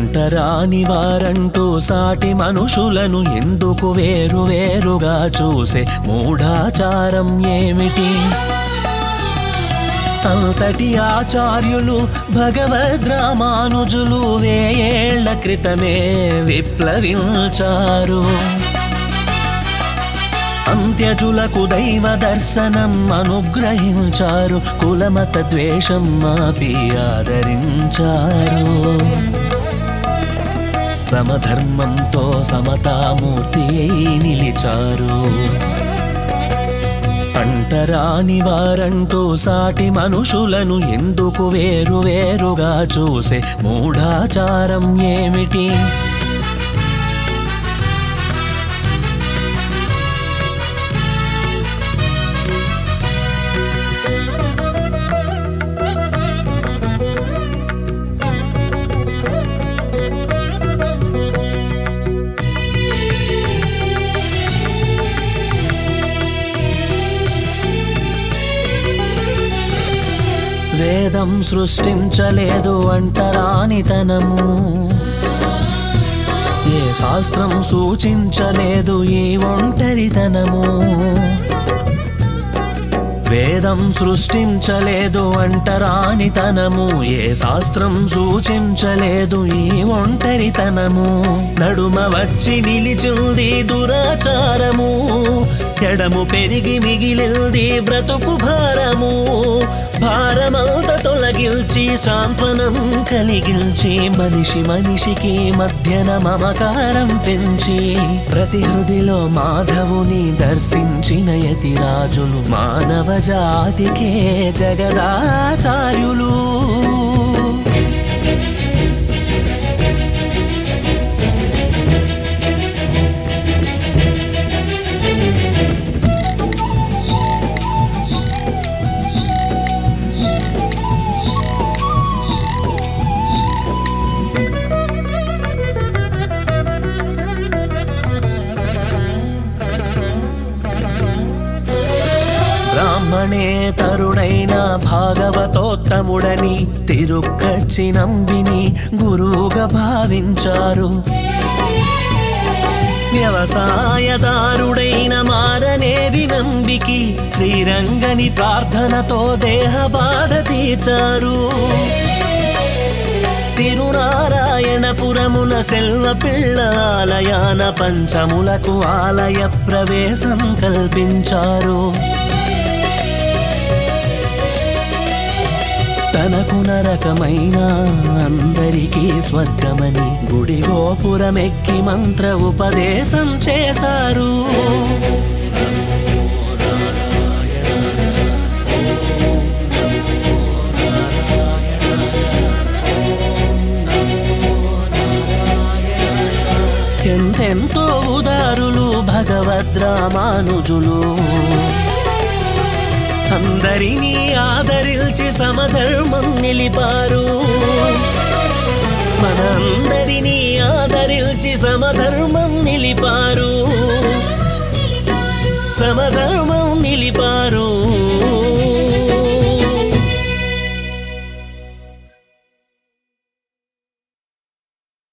అంటరాని వారంటూ సాటి మనుషులను ఎందుకు వేరు వేరుగా చూసే మూఢాచారం ఏమిటి అంతటి ఆచార్యులు భగవద్రామానుజులు వేయేళ్ల క్రితమే విప్లవించారు అంత్యజులకు దైవ దర్శనం అనుగ్రహించారు కులమత ద్వేషం మాపి ఆదరించారు సమధర్మంతో సమతామూర్తి అయి నిలిచారు అంటరాని వారంటూ సాటి మనుషులను ఎందుకు వేరు వేరుగా చూసే మూఢాచారం ఏమిటి వేదం సృష్టించలేదు అంటరానితనము ఏ శాస్త్రం సూచించలేదు ఈ ఒంటరితనము వేదం సృష్టించలేదు అంటరానితనము ఏ శాస్త్రం సూచించలేదు ఈ ఒంటరితనము నడుమ వచ్చి నిలిచింది దురాచారము ఎడము పెరిగి మిగిలింది బ్రతుకు భారము భారమంత తొలగిల్చి సాంత్వనం కలిగిల్చి మనిషి మనిషికి మధ్యన మమకారం పెంచి ప్రతి హృదిలో మాధవుని దర్శించిన యతిరాజులు మానవ జాతికే జగదాచార్యులు బ్రాహ్మణేతరుడైన భాగవతోత్తముడని తిరుక్కచ్చి నంబిని గురువుగా భావించారు వ్యవసాయదారుడైన మారనేది నంబికి శ్రీరంగని ప్రార్థనతో దేహ బాధ తీర్చారు తిరునారాయణపురమున సెల్వ పిళ్ళ ఆలయాన పంచములకు ఆలయ ప్రవేశం కల్పించారు తనకు నరకమైన అందరికీ స్వర్గమని గుడి గోపురమెక్కి మంత్ర ఉపదేశం చేశారు ఎంతెంతో ఉదారులు భగవద్రామానుజులు అందరినీ ఆదరించి సమధర్మం నిలిపారు మన అందరినీ ఆదరించి సమధర్మం నిలిపారు సమధర్మం నిలిపారు